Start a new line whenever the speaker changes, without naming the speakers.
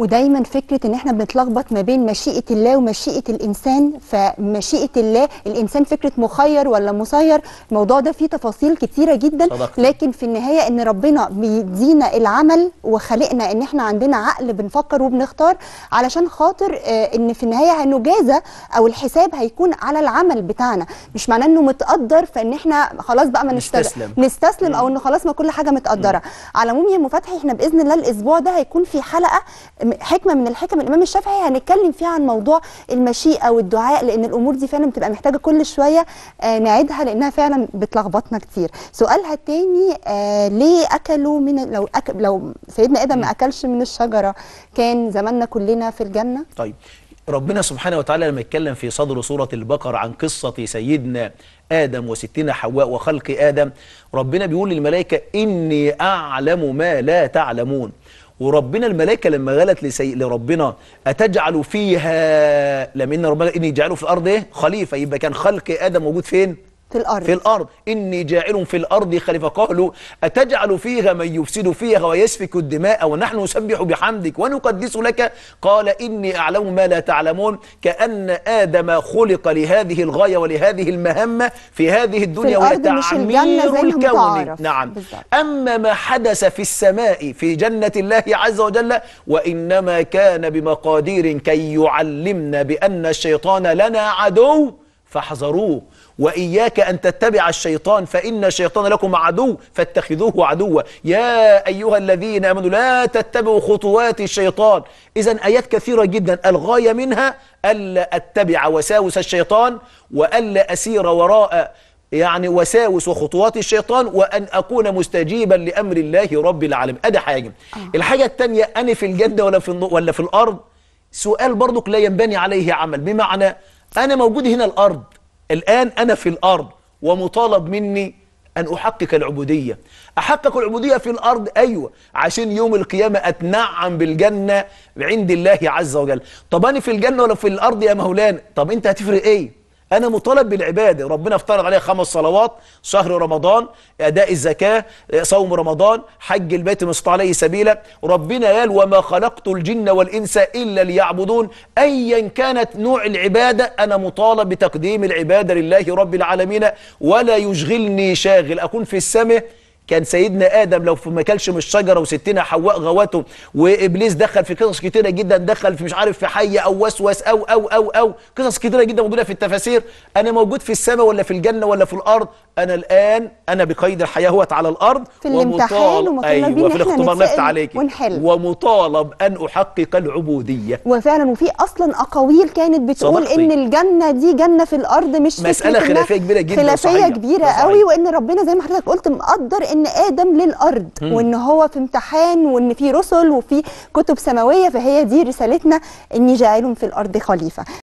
ودايما فكره ان احنا بنتلخبط ما بين مشيئه الله ومشيئه الانسان فمشيئه الله الانسان فكره مخير ولا مسير الموضوع ده فيه تفاصيل كتيره جدا
صدقت.
لكن في النهايه ان ربنا بيدينا العمل وخلقنا ان احنا عندنا عقل بنفكر وبنختار علشان خاطر آه، ان في النهايه هنجازى او الحساب هيكون على العمل بتاعنا مش معناه انه متقدر فان احنا خلاص بقى ما نشتغل
نستسلم.
نستسلم او انه خلاص ما كل حاجه متقدره على العموم يا مفتحي احنا باذن الله الاسبوع ده هيكون في حلقه م- حكمه من الحكم الامام الشافعي هنتكلم فيها عن موضوع المشيئه والدعاء لان الامور دي فعلا بتبقى محتاجه كل شويه آه نعيدها لانها فعلا بتلخبطنا كتير سؤالها التاني آه ليه اكلوا من لو أك لو سيدنا ادم ما اكلش من الشجره كان زماننا كلنا في الجنه
طيب ربنا سبحانه وتعالى لما يتكلم في صدر سورة البقرة عن قصة سيدنا آدم وستنا حواء وخلق آدم ربنا بيقول للملائكة إني أعلم ما لا تعلمون وربنا الملائكة لما غلت لسي... لربنا أتجعل فيها لما إن ربنا إني جعله في الأرض إيه؟ خليفة يبقى كان خلق آدم موجود فين؟
في الارض
في الأرض إني جاعل في الأرض خليفة قالوا أتجعل فيها من يفسد فيها ويسفك الدماء ونحن نسبح بحمدك ونقدس لك قال إني أعلم ما لا تعلمون كأن آدم خلق لهذه الغاية ولهذه المهمة في هذه الدنيا وهي
الأرض مش الجنة
تعمير
زي ما
الكون
متعارف.
نعم
بالظبط.
أما ما حدث في السماء في جنة الله عز وجل وإنما كان بمقادير كي يعلمنا بأن الشيطان لنا عدو فاحذروه وإياك أن تتبع الشيطان فإن الشيطان لكم عدو فاتخذوه عدوا يا أيها الذين آمنوا لا تتبعوا خطوات الشيطان إذا آيات كثيرة جدا الغاية منها ألا أتبع وساوس الشيطان وألا أسير وراء يعني وساوس وخطوات الشيطان وأن أكون مستجيبا لأمر الله رب العالمين أدي حاجة الحاجة الثانية أنا في الجنة ولا في النو- ولا في الأرض سؤال برضك لا ينبني عليه عمل بمعنى أنا موجود هنا الأرض الآن أنا في الأرض ومطالب مني أن أحقق العبودية أحقق العبودية في الأرض أيوة عشان يوم القيامة أتنعم بالجنة عند الله عز وجل طب أنا في الجنة ولا في الأرض يا مولانا طب أنت هتفرق إيه أنا مطالب بالعبادة ربنا افترض عليها خمس صلوات شهر رمضان أداء الزكاة صوم رمضان حج البيت من استطاع عليه سبيلا ربنا قال وما خلقت الجن والإنس إلا ليعبدون أيا كانت نوع العبادة أنا مطالب بتقديم العبادة لله رب العالمين ولا يشغلني شاغل أكون في السماء كان سيدنا ادم لو ما كلش من الشجره وستنا حواء غوته وابليس دخل في قصص كتيره جدا دخل في مش عارف في حيه او وسوس او او او او قصص كتيره جدا موجوده في التفاسير انا موجود في السماء ولا في الجنه ولا في الارض انا الان انا بقيد الحياه هوت على الارض
في الامتحان
ومطالب-
ومطالبين
ايوه
إن
في
إحنا
الاختبار نفت
نتسأل
عليك
ونحل.
ومطالب ان احقق العبوديه
وفعلا وفي اصلا اقاويل كانت بتقول
صدقتي.
ان الجنه دي جنه في الارض مش
مسألة
فكرة إنها
خلافية كبيرة جدا
خلافيه
صحيح.
كبيره
صحيح.
قوي وان ربنا زي ما حضرتك قلت مقدر ان ادم للارض وان هو في امتحان وان في رسل وفي كتب سماويه فهي دي رسالتنا اني جاعل في الارض خليفه